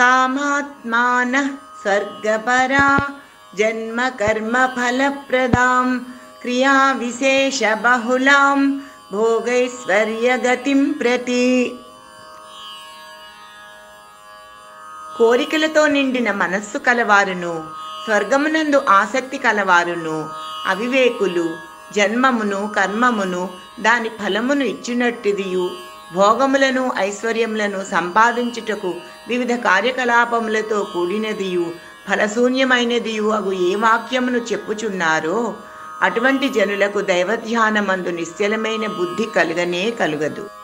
కామాత్మాన స్వర్గపరా జన్మ కర్మ ఫలప్రదాం క్రియా విశేష బహుళాం భోగైశ్వర్యగతిం ప్రతి కోరికలతో నిండిన మనస్సు కలవారును స్వర్గమునందు ఆసక్తి కలవారును అవివేకులు జన్మమును కర్మమును దాని ఫలమును ఇచ్చినట్టుదియు భోగములను ఐశ్వర్యములను సంపాదించుటకు వివిధ కార్యకలాపములతో కూడినదియు ఫలశూన్యమైనదియు అగు ఏ వాక్యమును చెప్పుచున్నారో అటువంటి జనులకు దైవధ్యానమందు నిశ్చలమైన బుద్ధి కలుగనే కలుగదు